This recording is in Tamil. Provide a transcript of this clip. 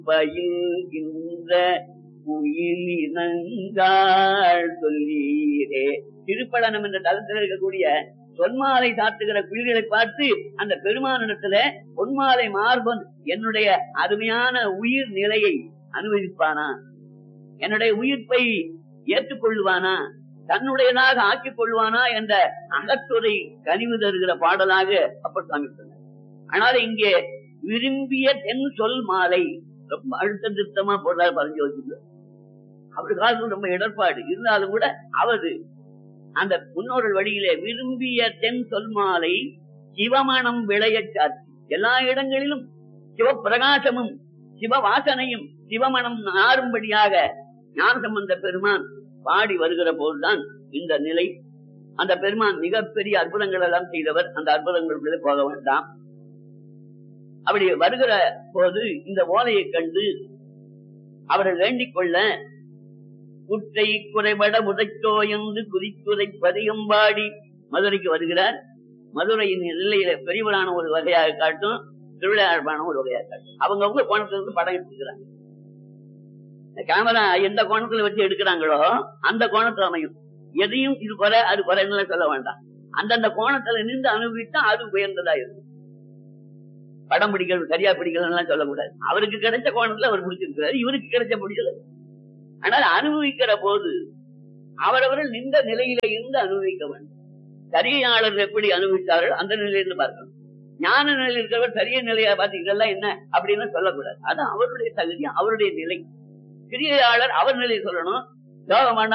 பயில்கின்ற உயிரினங்காள் சொல்லீரே திருப்பழனம் என்ற தளத்தில் இருக்கக்கூடிய பொன்மாலை சாத்துகிற குயில்களை பார்த்து அந்த பெருமானிடத்துல பொன்மாலை மார்பன் என்னுடைய அருமையான உயிர் நிலையை அனுபவிப்பானா என்னுடைய உயிர்ப்பை ஏற்றுக்கொள்வானா தன்னுடையதாக ஆக்கிக் கொள்வானா என்ற அகத்துறை கனிவு தருகிற பாடலாக அப்பர் சாமி சொன்னார் ஆனால் இங்கே விரும்பிய தென் சொல் மாலை ரொம்ப அழுத்த திருத்தமா போடுறாரு பறஞ்சு வச்சுக்கிறார் அவர் காலத்துல ரொம்ப இடர்பாடு இருந்தாலும் கூட அவரு அந்த முன்னோர்கள் வழியிலே விரும்பிய தென் சொல் மாலை சிவமணம் விளைய சாத்தி எல்லா இடங்களிலும் சிவப்பிரகாசமும் சிவ வாசனையும் சிவமணம் நாரும்படியாக ஞானசம்பந்த பெருமான் பாடி வருகிற போதுதான் இந்த நிலை அந்த பெருமான் மிகப்பெரிய அற்புதங்கள் எல்லாம் செய்தவர் அந்த அற்புதங்களுக்குள்ளே போக வேண்டாம் அப்படி வருகிற போது இந்த ஓலையை கண்டு அவரை வேண்டிக் கொள்ள குற்றை குறைபட உதைத்தோயந்து குதிக்குதை பதியம்பாடி மதுரைக்கு வருகிறார் மதுரையின் எல்லையில பெரியவரான ஒரு வகையாக காட்டும் திருவிளையாழ்பான ஒரு வகையாக காட்டும் அவங்க அவங்க கோணத்துல இருந்து படம் எடுத்துக்கிறாங்க கேமரா எந்த கோணத்துல வச்சு எடுக்கிறாங்களோ அந்த கோணத்துல அமையும் எதையும் இது குறை அது குறைன்னு சொல்ல வேண்டாம் அந்தந்த கோணத்துல நின்று அனுபவித்தா அது உயர்ந்ததா இருக்கும் படம் பிடிக்கிறது சரியா பிடிக்கலன்னு சொல்லக்கூடாது அவருக்கு கிடைச்ச கோணத்துல அவர் பிடிச்சிருக்கிறாரு இவருக்கு கிடைச்ச பிடிக்கல ஆனால் அனுபவிக்கிற போது அவரவர்கள் நின்ற நிலையில இருந்து அனுபவிக்க வேண்டும் சரியாளர் எப்படி அனுபவித்தார்கள் அந்த நிலையிலிருந்து பார்க்கணும் ஞான நிலையில் இருக்கிறவர் சரிய நிலையா பார்த்து இதெல்லாம் என்ன அப்படின்னு சொல்லக்கூடாது அது அவருடைய தகுதி அவருடைய நிலை கிரியாளர் அவர் நிலையை சொல்லணும் யோகமான